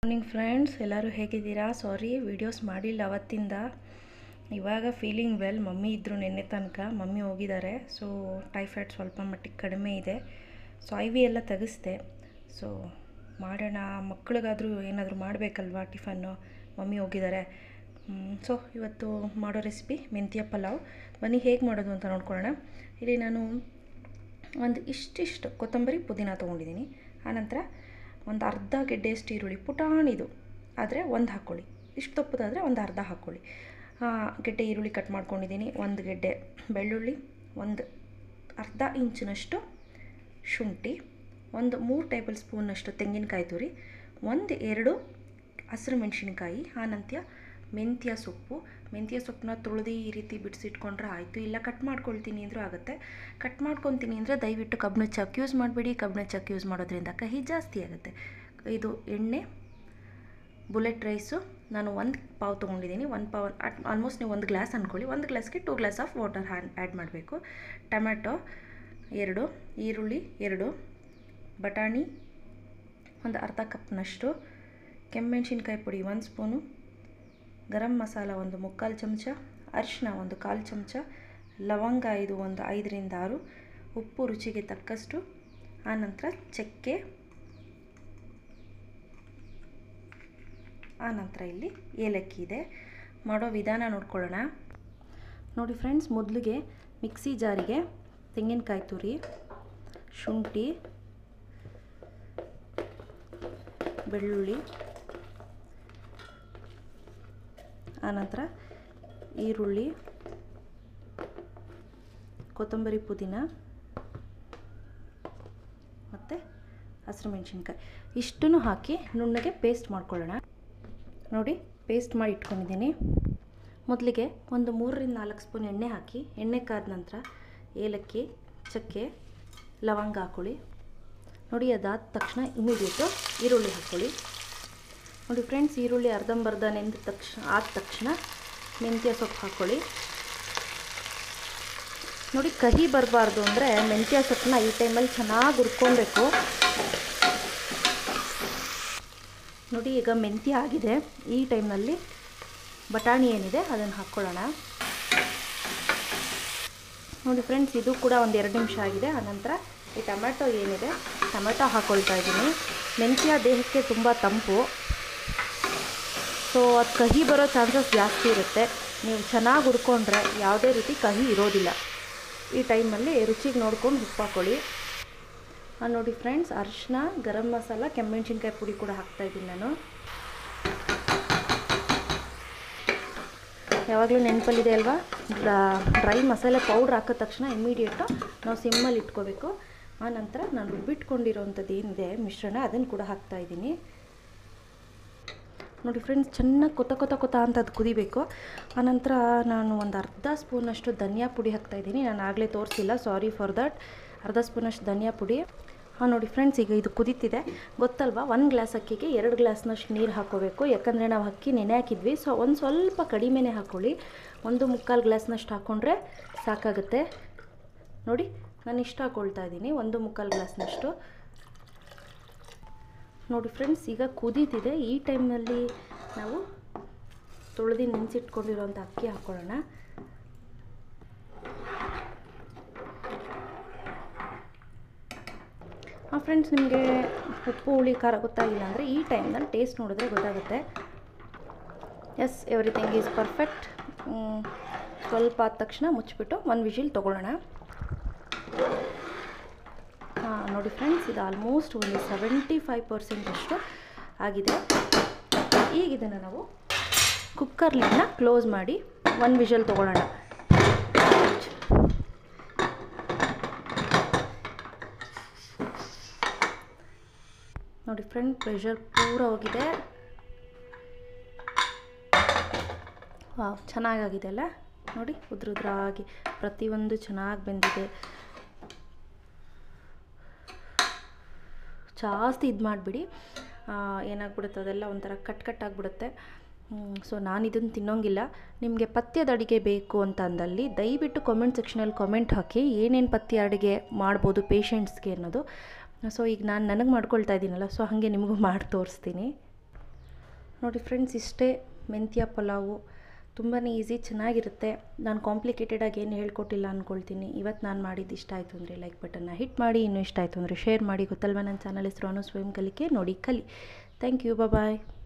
morning friends ಎಲ್ಲರೂ ಹೇಗಿದ್ದೀರಾ ಸಾರಿ videos ಮಾಡಿಲ್ಲ ಅವತ್ತಿಂದ ಇವಾಗ ಫೀಲಿಂಗ್ ವೆಲ್ ಮಮ್ಮಿ ಇದ್ದರು ನಿನ್ನೆ ತನಕ ಮಮ್ಮಿ ಹೋಗಿದ್ದಾರೆ ಸೊ ಟೈಫಾಯ್ಡ್ ಸ್ವಲ್ಪ ಮಟ್ಟಿಗೆ ಕಡಿಮೆ ಇದೆ ಸೊ ಐ ವಿ ಎಲ್ಲ ತೆಗೆಸ್ದೆ ಸೊ ಮಾಡೋಣ ಮಕ್ಳಿಗಾದರೂ ಏನಾದರೂ ಮಾಡಬೇಕಲ್ವಾ ಟಿಫನ್ನು ಮಮ್ಮಿ ಹೋಗಿದ್ದಾರೆ ಸೊ ಇವತ್ತು ಮಾಡೋ ರೆಸಿಪಿ ಮೆಂತ್ಯ ಪಲಾವ್ ಬನ್ನಿ ಹೇಗೆ ಮಾಡೋದು ಅಂತ ನೋಡ್ಕೊಳ್ಳೋಣ ಇಲ್ಲಿ ನಾನು ಒಂದು ಇಷ್ಟಿಷ್ಟು ಕೊತ್ತಂಬರಿ ಪುದೀನ ತೊಗೊಂಡಿದ್ದೀನಿ ಆನಂತರ ಒಂದು ಅರ್ಧ ಗೆಡ್ಡೆಯಷ್ಟು ಈರುಳ್ಳಿ ಪುಟಾಣಿದು ಆದರೆ ಒಂದು ಹಾಕ್ಕೊಳ್ಳಿ ಇಷ್ಟು ದಪ್ಪದಾದರೆ ಒಂದು ಅರ್ಧ ಹಾಕ್ಕೊಳ್ಳಿ ಗೆಡ್ಡೆ ಈರುಳ್ಳಿ ಕಟ್ ಮಾಡ್ಕೊಂಡಿದ್ದೀನಿ ಒಂದು ಗೆಡ್ಡೆ ಬೆಳ್ಳುಳ್ಳಿ ಒಂದು ಅರ್ಧ ಇಂಚಿನಷ್ಟು ಶುಂಠಿ ಒಂದು ಮೂರು ಟೇಬಲ್ ಸ್ಪೂನಷ್ಟು ತೆಂಗಿನಕಾಯಿ ತುರಿ ಒಂದು ಎರಡು ಹಸಿರು ಮೆಣಸಿನ್ಕಾಯಿ ಆನಂತರ ಮೆಂತ್ಯ ಸೊಪ್ಪು ಮೆಂತ್ಯ ಸೊಪ್ಪನ್ನ ತುಳಿದು ಈ ರೀತಿ ಬಿಡಿಸಿಟ್ಕೊಂಡ್ರೆ ಆಯಿತು ಇಲ್ಲ ಕಟ್ ಮಾಡ್ಕೊಳ್ತೀನಿ ಅಂದರೂ ಆಗುತ್ತೆ ಕಟ್ ಮಾಡ್ಕೊತೀನಿ ಅಂದರೆ ದಯವಿಟ್ಟು ಕಬ್ಬಿಣ ಚಕ್ ಯೂಸ್ ಮಾಡಬೇಡಿ ಕಬ್ಬಿಣ ಚಕ್ ಯೂಸ್ ಮಾಡೋದ್ರಿಂದ ಕಹಿ ಜಾಸ್ತಿ ಆಗುತ್ತೆ ಇದು ಎಣ್ಣೆ ಬುಲೆಟ್ ರೈಸು ನಾನು ಒಂದು ಪಾವ್ ತೊಗೊಂಡಿದ್ದೀನಿ ಒಂದು ಪಾವ್ ಆಲ್ಮೋಸ್ಟ್ ನೀವು ಒಂದು ಗ್ಲಾಸ್ ಅಂದ್ಕೊಳ್ಳಿ ಒಂದು ಗ್ಲಾಸ್ಗೆ ಟೂ ಗ್ಲಾಸ್ ಆಫ್ ವಾಟರ್ ಹ್ಯಾನ್ ಆ್ಯಡ್ ಮಾಡಬೇಕು ಟೊಮ್ಯಾಟೊ ಎರಡು ಈರುಳ್ಳಿ ಎರಡು ಬಟಾಣಿ ಒಂದು ಅರ್ಧ ಕಪ್ನಷ್ಟು ಕೆಮ್ಮೆಣ್ಸಿನ್ಕಾಯಿ ಪುಡಿ ಒಂದು ಸ್ಪೂನು ಗರಂ ಮಸಾಲ ಒಂದು ಮುಕ್ಕಾಲು ಚಮಚ ಅರಿಶಿನ ಒಂದು ಕಾಲು ಚಮಚ ಲವಂಗ ಇದು ಒಂದು ಐದರಿಂದ ಆರು ಉಪ್ಪು ರುಚಿಗೆ ತಕ್ಕಷ್ಟು ಆನಂತರ ಚಕ್ಕೆ ಆನಂತರ ಇಲ್ಲಿ ಏಲಕ್ಕಿ ಇದೆ ಮಾಡೋ ವಿಧಾನ ನೋಡ್ಕೊಳ್ಳೋಣ ನೋಡಿ ಫ್ರೆಂಡ್ಸ್ ಮೊದಲಿಗೆ ಮಿಕ್ಸಿ ಜಾರಿಗೆ ತೆಂಗಿನಕಾಯಿ ತುರಿ ಶುಂಠಿ ಬೆಳ್ಳುಳ್ಳಿ ಆನಂತರ ಈರುಳ್ಳಿ ಕೊತ್ತಂಬರಿ ಪುದೀನ ಮತ್ತು ಹಸಿರು ಮೆಣಸಿನ್ಕಾಯಿ ಇಷ್ಟನ್ನು ಹಾಕಿ ನುಣ್ಣಗೆ ಪೇಸ್ಟ್ ಮಾಡ್ಕೊಳ್ಳೋಣ ನೋಡಿ ಪೇಸ್ಟ್ ಮಾಡಿ ಇಟ್ಕೊಂಡಿದ್ದೀನಿ ಮೊದಲಿಗೆ ಒಂದು ಮೂರರಿಂದ ನಾಲ್ಕು ಸ್ಪೂನ್ ಎಣ್ಣೆ ಹಾಕಿ ಎಣ್ಣೆ ಕಾದ ನಂತರ ಏಲಕ್ಕಿ ಚಕ್ಕೆ ಲವಂಗ ಹಾಕ್ಕೊಳ್ಳಿ ನೋಡಿ ಅದಾದ ತಕ್ಷಣ ಇಮಿಡಿಯೇಟು ಈರುಳ್ಳಿ ಹಾಕ್ಕೊಳ್ಳಿ ನೋಡಿ ಫ್ರೆಂಡ್ಸ್ ಈರುಳ್ಳಿ ಅರ್ಧಂಬರ್ಧ ನೆಂದ ತಕ್ಷಣ ಆದ ತಕ್ಷಣ ಮೆಂತ್ಯ ಸೊಪ್ಪು ಹಾಕ್ಕೊಳ್ಳಿ ನೋಡಿ ಕಹಿ ಬರಬಾರ್ದು ಅಂದರೆ ಮೆಂತ್ಯ ಸೊಪ್ಪನ್ನ ಈ ಟೈಮಲ್ಲಿ ಚೆನ್ನಾಗಿ ಹುರ್ಕೊಬೇಕು ನೋಡಿ ಈಗ ಮೆಂತ್ಯ ಆಗಿದೆ ಈ ಟೈಮ್ನಲ್ಲಿ ಬಟಾಣಿ ಏನಿದೆ ಅದನ್ನು ಹಾಕ್ಕೊಳ್ಳೋಣ ನೋಡಿ ಫ್ರೆಂಡ್ಸ್ ಇದು ಕೂಡ ಒಂದು ಎರಡು ನಿಮಿಷ ಆಗಿದೆ ಆನಂತರ ಈ ಟೊಮ್ಯಾಟೊ ಏನಿದೆ ಟೊಮೆಟೊ ಹಾಕ್ಕೊಳ್ತಾ ಇದ್ದೀನಿ ಮೆಂತ್ಯ ದೇಹಕ್ಕೆ ತುಂಬ ತಂಪು ಸೊ ಅದು ಕಹಿ ಬರೋ ಚಾನ್ಸಸ್ ಜಾಸ್ತಿ ಇರುತ್ತೆ ನೀವು ಚೆನ್ನಾಗಿ ಹುರ್ಕೊಂಡ್ರೆ ಯಾವುದೇ ರೀತಿ ಕಹಿ ಇರೋದಿಲ್ಲ ಈ ಟೈಮಲ್ಲಿ ರುಚಿಗೆ ನೋಡ್ಕೊಂಡು ಉಪ್ಪು ಹಾಕ್ಕೊಳ್ಳಿ ನೋಡಿ ಫ್ರೆಂಡ್ಸ್ ಅರಿಶಿನ ಗರಂ ಮಸಾಲ ಕೆಮ್ಮೆಣ್ಸಿನ್ಕಾಯಿ ಪುಡಿ ಕೂಡ ಹಾಕ್ತಾಯಿದ್ದೀನಿ ನಾನು ಯಾವಾಗಲೂ ನೆನಪಲ್ಲಿದೆ ಅಲ್ವಾ ಡ್ರೈ ಮಸಾಲೆ ಪೌಡ್ರ್ ಹಾಕಿದ ತಕ್ಷಣ ಇಮಿಡಿಯೇಟು ನಾವು ಸಿಮ್ಮಲ್ಲಿ ಇಟ್ಕೋಬೇಕು ಆ ನಂತರ ನಾನು ರುಬ್ಬಿಟ್ಕೊಂಡಿರೋವಂಥದ್ದು ಏನಿದೆ ಮಿಶ್ರಣ ಅದನ್ನು ಕೂಡ ಹಾಕ್ತಾಯಿದ್ದೀನಿ ನೋಡಿ ಫ್ರೆಂಡ್ಸ್ ಚೆನ್ನಾಗಿ ಕೊತ ಕೊತ ಕೊತ ಅಂತ ಅದು ಕುದಿಬೇಕು ಆನಂತರ ನಾನು ಒಂದು ಅರ್ಧ ಸ್ಪೂನಷ್ಟು ಧನಿಯಾ ಪುಡಿ ಹಾಕ್ತಾಯಿದ್ದೀನಿ ನಾನು ಆಗಲೇ ತೋರಿಸಿಲ್ಲ ಸಾರಿ ಫಾರ್ ದಟ್ ಅರ್ಧ ಸ್ಪೂನಷ್ಟು ಧನಿಯಾ ಪುಡಿ ಹಾಂ ನೋಡಿ ಫ್ರೆಂಡ್ಸ್ ಈಗ ಇದು ಕುದೀತಿದೆ ಗೊತ್ತಲ್ವಾ ಒಂದು ಗ್ಲಾಸ್ ಅಕ್ಕಿಗೆ ಎರಡು ಗ್ಲಾಸ್ನಷ್ಟು ನೀರು ಹಾಕ್ಕೋಬೇಕು ಯಾಕಂದರೆ ನಾವು ಅಕ್ಕಿ ನೆನೆ ಹಾಕಿದ್ವಿ ಸೊ ಒಂದು ಸ್ವಲ್ಪ ಕಡಿಮೆನೇ ಹಾಕ್ಕೊಳ್ಳಿ ಒಂದು ಮುಕ್ಕಾಲು ಗ್ಲಾಸ್ನಷ್ಟು ಹಾಕ್ಕೊಂಡ್ರೆ ಸಾಕಾಗುತ್ತೆ ನೋಡಿ ನಾನು ಇಷ್ಟು ಹಾಕ್ಕೊಳ್ತಾ ಇದ್ದೀನಿ ಒಂದು ಮುಕ್ಕಾಲು ಗ್ಲಾಸ್ನಷ್ಟು ನೋಡಿ ಫ್ರೆಂಡ್ಸ್ ಈಗ ಕುದೀತಿದೆ ಈ ಟೈಮ್ನಲ್ಲಿ ನಾವು ತೊಳೆದು ನೆನೆಸಿಟ್ಕೊಂಡಿರೋಂಥ ಅಕ್ಕಿ ಹಾಕ್ಕೊಳ್ಳೋಣ ಹಾಂ ಫ್ರೆಂಡ್ಸ್ ನಿಮಗೆ ಉಪ್ಪು ಹುಳಿ ಖಾರ ಗೊತ್ತಾಗಿಲ್ಲ ಅಂದರೆ ಈ ಟೈಮ್ನಲ್ಲಿ ಟೇಸ್ಟ್ ನೋಡಿದ್ರೆ ಗೊತ್ತಾಗುತ್ತೆ ಎಸ್ ಎವ್ರಿಥಿಂಗ್ ಈಸ್ ಪರ್ಫೆಕ್ಟ್ ಸ್ವಲ್ಪ ಆದ ತಕ್ಷಣ ಮುಚ್ಚಿಬಿಟ್ಟು ಒಂದು ವಿಜಿಲ್ ತೊಗೊಳ್ಳೋಣ ಹಾಂ ನೋಡಿ ಫ್ರೆಂಡ್ಸ್ ಇದು ಆಲ್ಮೋಸ್ಟ್ ಒಂದು ಸೆವೆಂಟಿ ಫೈವ್ ಪರ್ಸೆಂಟಷ್ಟು ಆಗಿದೆ ಈಗ ಇದನ್ನು ನಾವು ಕುಕ್ಕರ್ ಲಿಡ್ನ ಕ್ಲೋಸ್ ಮಾಡಿ ಒಂದು ವಿಷಲ್ ತೊಗೊಳ್ಳೋಣ ನೋಡಿ ಫ್ರೆಂಡ್ ಪ್ರೆಷರ್ ಪೂರ ಹೋಗಿದೆ ವಾವ್ ಚೆನ್ನಾಗಾಗಿದೆ ಅಲ್ಲ ನೋಡಿ ಉದ್ರ ಉದ್ರಾಗಿ ಪ್ರತಿಯೊಂದು ಚೆನ್ನಾಗಿ ಬೆಂದಿದೆ ಜಾಸ್ತಿ ಇದು ಮಾಡಿಬಿಡಿ ಏನಾಗ್ಬಿಡುತ್ತೆ ಅದೆಲ್ಲ ಒಂಥರ ಕಟ್ ಕಟ್ ಆಗಿಬಿಡುತ್ತೆ ಸೊ ನಾನು ಇದನ್ನು ತಿನ್ನೋಂಗಿಲ್ಲ ನಿಮಗೆ ಪಥ್ಯದ ಅಡುಗೆ ಬೇಕು ಅಂತ ಅಂದಲ್ಲಿ ದಯವಿಟ್ಟು ಕಾಮೆಂಟ್ ಸೆಕ್ಷನಲ್ಲಿ ಕಾಮೆಂಟ್ ಹಾಕಿ ಏನೇನು ಪಥ್ಯ ಅಡುಗೆ ಮಾಡ್ಬೋದು ಪೇಷಂಟ್ಸ್ಗೆ ಅನ್ನೋದು ಸೊ ಈಗ ನಾನು ನನಗೆ ಮಾಡ್ಕೊಳ್ತಾ ಇದ್ದೀನಲ್ಲ ಸೊ ಹಾಗೆ ನಿಮಗೂ ಮಾಡಿ ತೋರಿಸ್ತೀನಿ ನೋಡಿ ಫ್ರೆಂಡ್ಸ್ ಇಷ್ಟೇ ಮೆಂತ್ಯ ಪಲಾವು ತುಂಬಾ ಈಸಿ ಚೆನ್ನಾಗಿರುತ್ತೆ ನಾನು ಕಾಂಪ್ಲಿಕೇಟೆಡಾಗಿ ಏನು ಹೇಳ್ಕೊಟ್ಟಿಲ್ಲ ಅಂದ್ಕೊಳ್ತೀನಿ ಇವತ್ತು ನಾನು ಮಾಡಿದ್ದು ಇಷ್ಟ ಆಯಿತು ಅಂದರೆ ಲೈಕ್ ಬಟನ್ನ ಹಿಟ್ ಮಾಡಿ ಇನ್ನೂ ಇಷ್ಟ ಆಯಿತು ಅಂದರೆ ಶೇರ್ ಮಾಡಿ ಗೊತ್ತಲ್ವ ನನ್ನ ಚಾನಲ್ ಹೆಸರು ಅನು ಸ್ವಯಂ ಕಲಿಕೆ ನೋಡಿ ಕಲಿ ಥ್ಯಾಂಕ್ ಯು ಬಾಯ್